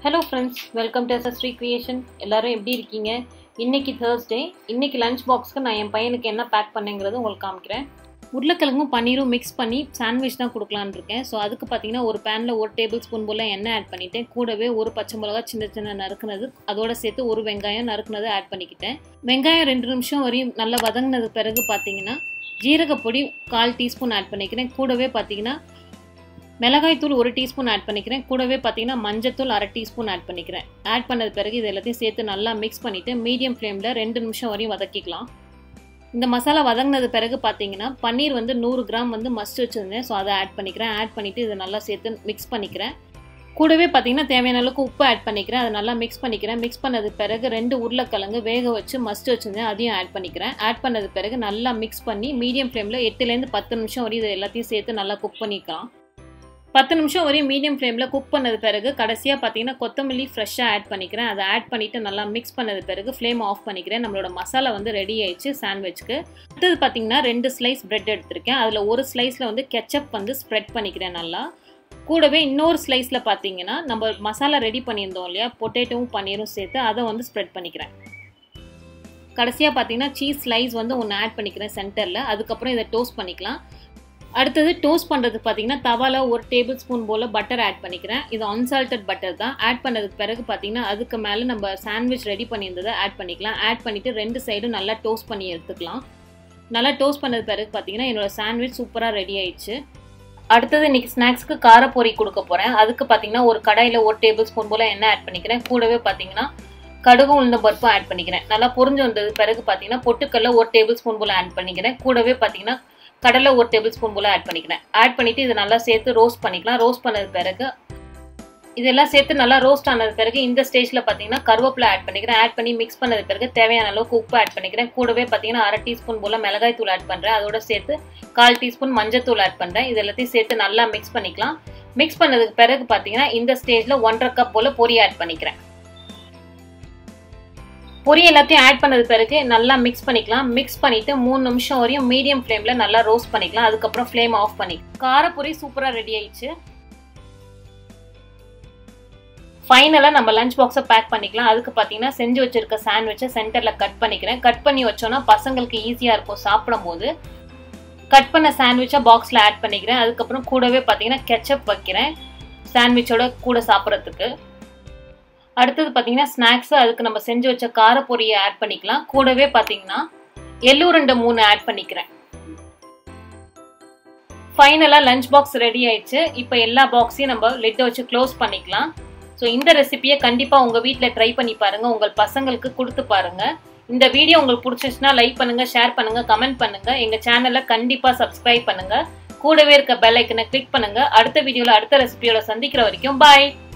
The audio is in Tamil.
hello friends welcome to Sri creation எல்லாரும் எப்படி இருக்கீங்க இன்னைக்கு தேர்ஸ்டே இன்னைக்கு லஞ்ச் பாக்ஸ்க்கு நான் என் பையனுக்கு என்ன பேக் பண்ணேங்கிறது உங்களுக்கு காமிக்கிறேன் உருளைக்கிழங்கும் பன்னீரும் மிக்ஸ் பண்ணி சாண்ட்விச் தான் கொடுக்கலான்னு இருக்கேன் ஸோ அதுக்கு பார்த்தீங்கன்னா ஒரு பேனில் ஒரு டேபிள் ஸ்பூன் போல் எண்ணெய் ஆட் பண்ணிட்டேன் கூடவே ஒரு பச்சை மிளகா சின்ன சின்ன நறுக்குனது அதோட சேர்த்து ஒரு வெங்காயம் நறுக்குனது ஆட் பண்ணிக்கிட்டேன் வெங்காயம் ரெண்டு நிமிஷம் வரையும் நல்லா வதங்கினது பிறகு பார்த்தீங்கன்னா ஜீரகப்பொடி கால் டீஸ்பூன் ஆட் பண்ணிக்கிறேன் கூடவே பார்த்தீங்கன்னா மிளகாய்த்தூள் ஒரு டீஸ்பூன் ஆட் பண்ணிக்கிறேன் கூடவே பார்த்தீங்கன்னா மஞ்சத்தூள் அரை டீஸ்பூன் ஆட் பண்ணிக்கிறேன் ஆட் பண்ணது பிறகு இது எல்லாத்தையும் சேர்த்து நல்லா மிக்ஸ் பண்ணிவிட்டு மீடியம் ஃப்ளேமில் ரெண்டு நிமிஷம் வரையும் வதக்கிக்கலாம் இந்த மசாலா வதங்கினது பிறகு பார்த்தீங்கன்னா பன்னீர் வந்து நூறு கிராம் வந்து மஸ்ட் வச்சுருந்தேன் ஸோ அதை ஆட் பண்ணிக்கிறேன் ஆட் பண்ணிவிட்டு இதை நல்லா சேர்த்து மிக்ஸ் பண்ணிக்கிறேன் கூடவே பார்த்தீங்கன்னா தேவையான அளவுக்கு உப்பு ஆட் பண்ணிக்கிறேன் அதை நல்லா மிக்ஸ் பண்ணிக்கிறேன் மிக்ஸ் பண்ணது பிறகு ரெண்டு உருளைக்கிழங்கு வேக வச்சு மஸ்ட் வச்சுருந்தேன் அதையும் ஆட் பண்ணிக்கிறேன் ஆட் பண்ணது பிறகு நல்லா மிக்ஸ் பண்ணி மீடியம் ஃப்ளேமில் எட்டுலேருந்து பத்து நிமிஷம் வரையும் இது எல்லாத்தையும் சேர்த்து நல்லா குக் பண்ணிக்கலாம் பத்து நிமிஷம் வரையும் மீடியம் ஃப்ளேமில் குக் பண்ணது பிறகு கடைசியாக பார்த்தீங்கன்னா கொத்தமல்லி ஃப்ரெஷ்ஷாக ஆட் பண்ணிக்கிறேன் அதை ஆட் பண்ணிவிட்டு நல்லா மிக்ஸ் பண்ணது பிறகு ஃப்ளேம் ஆஃப் பண்ணிக்கிறேன் நம்மளோட மசாலா வந்து ரெடி ஆயிடுச்சு சாண்ட்விச்க்கு அடுத்தது பார்த்தீங்கன்னா ரெண்டு ஸ்லைஸ் பிரெட் எடுத்திருக்கேன் அதில் ஒரு ஸ்லைஸில் வந்து கெச்சப் வந்து ஸ்ப்ரெட் பண்ணிக்கிறேன் நல்லா கூடவே இன்னொரு ஸ்லைஸில் பார்த்தீங்கன்னா நம்ம மசாலா ரெடி பண்ணியிருந்தோம் இல்லையா பொட்டேட்டோவும் பன்னீரும் சேர்த்து அதை வந்து ஸ்ப்ரெட் பண்ணிக்கிறேன் கடைசியாக பார்த்தீங்கன்னா சீஸ் ஸ்லைஸ் வந்து ஒன்று ஆட் பண்ணிக்கிறேன் சென்டரில் அதுக்கப்புறம் இதை டோஸ்ட் பண்ணிக்கலாம் அடுத்தது டோஸ்ட் பண்ணுறதுக்கு பார்த்தீங்கன்னா தவாவில் ஒரு டேபிள் ஸ்பூன் போல் பட்டர் ஆட் பண்ணிக்கிறேன் இது அன்சால்டட் பட்டர் தான் ஆட் பண்ணதுக்கு பிறகு பார்த்தீங்கன்னா அதுக்கு மேலே நம்ம சாண்ட்விச் ரெடி பண்ணியிருந்ததை ஆட் பண்ணிக்கலாம் ஆட் பண்ணிவிட்டு ரெண்டு சைடும் நல்லா டோஸ்ட் பண்ணி எடுத்துக்கலாம் நல்லா டோஸ்ட் பண்ணது பிறகு பார்த்தீங்கன்னா என்னோட சாண்ட்விச் சூப்பராக ரெடி ஆயிடுச்சு அடுத்தது இன்னைக்கு ஸ்நாக்ஸ்க்கு காரப்பொரி கொடுக்க போகிறேன் அதுக்கு பார்த்தீங்கன்னா ஒரு கடாயில் ஒரு டேபிள் ஸ்பூன் போல் எண்ணெய் ஆட் பண்ணிக்கிறேன் கூடவே பார்த்தீங்கன்னா கடுகும் உளுந்த பருப்பும் ஆட் பண்ணிக்கிறேன் நல்லா பொரிஞ்சு வந்தது பிறகு பார்த்தீங்கன்னா பொட்டுக்கல்ல ஒரு டேபிள் ஸ்பூன் போல் ஆட் பண்ணிக்கிறேன் கூடவே பார்த்தீங்கன்னா கடலை ஒரு டேபிள் ஸ்பூன் போல் ஆட் பண்ணிக்கிறேன் ஆட் பண்ணிவிட்டு இதை நல்லா சேர்த்து ரோஸ்ட் பண்ணிக்கலாம் ரோஸ்ட் பண்ணது பிறகு இதெல்லாம் சேர்த்து நல்லா ரோஸ்ட் ஆனது பிறகு இந்த ஸ்டேஜில் பார்த்தீங்கன்னா கருவேப்பிலை ஆட் பண்ணிக்கிறேன் ஆட் பண்ணி மிக்ஸ் பண்ணது பிறகு தேவையான அளவுக்கு உப்பு ஆட் பண்ணிக்கிறேன் கூடவே பார்த்தீங்கன்னா அரை டீஸ்பூன் போல் மிளகாய் தூள் ஆட் பண்ணுறேன் அதோட சேர்த்து கால் டீஸ்பூன் மஞ்சத்தூள் ஆட் பண்ணுறேன் இது எல்லாத்தையும் சேர்த்து நல்லா மிக்ஸ் பண்ணிக்கலாம் மிக்ஸ் பண்ணதுக்கு பிறகு பார்த்தீங்கன்னா இந்த ஸ்டேஜில் ஒன்றரை கப் போல் பொரி ஆட் பண்ணிக்கிறேன் பொரி எல்லாத்தையும் ஆட் பண்ணது பிறகு நல்லா மிக்ஸ் பண்ணிக்கலாம் மிக்ஸ் பண்ணிட்டு மூணு நிமிஷம் வரையும் மீடியம் ஃப்ளேமில் நல்லா ரோஸ்ட் பண்ணிக்கலாம் அதுக்கப்புறம் ஃப்ளேம் ஆஃப் பண்ணி காரப்பொரி சூப்பராக ரெடி ஆயிடுச்சு ஃபைனலாக நம்ம லஞ்ச் பாக்ஸை பேக் பண்ணிக்கலாம் அதுக்கு பார்த்தீங்கன்னா செஞ்சு வச்சிருக்க சாண்ட்விச்சை சென்டரில் கட் பண்ணிக்கிறேன் கட் பண்ணி வச்சோன்னா பசங்களுக்கு ஈஸியாக இருக்கும் சாப்பிடும் போது கட் பண்ண சாண்ட்விச்சை பாக்ஸில் ஆட் பண்ணிக்கிறேன் அதுக்கப்புறம் கூடவே பார்த்தீங்கன்னா கெச்சப் வைக்கிறேன் சாண்ட்விச்சோட கூட சாப்பிட்றதுக்கு அடுத்தது பார்த்தீங்கன்னா ஸ்நாக்ஸு அதுக்கு நம்ம செஞ்சு வச்ச காரப்பொரியை ஆட் பண்ணிக்கலாம் கூடவே பார்த்தீங்கன்னா எள்ளுருண்டை மூணு ஆட் பண்ணிக்கிறேன் ஃபைனலாக லஞ்ச் பாக்ஸ் ரெடி ஆயிடுச்சு இப்போ எல்லா பாக்ஸையும் நம்ம லிட்டை வச்சு க்ளோஸ் பண்ணிக்கலாம் ஸோ இந்த ரெசிபியை கண்டிப்பாக உங்கள் வீட்டில் ட்ரை பண்ணி பாருங்கள் உங்கள் பசங்களுக்கு கொடுத்து பாருங்கள் இந்த வீடியோ உங்களுக்கு பிடிச்சிச்சுன்னா லைக் பண்ணுங்கள் ஷேர் பண்ணுங்கள் கமெண்ட் பண்ணுங்கள் எங்கள் சேனலை கண்டிப்பாக சப்ஸ்கிரைப் பண்ணுங்கள் கூடவே இருக்க பெல் ஐக்கனை கிளிக் பண்ணுங்கள் அடுத்த வீடியோவில் அடுத்த ரெசிபியோட சந்திக்கிற வரைக்கும் பாய்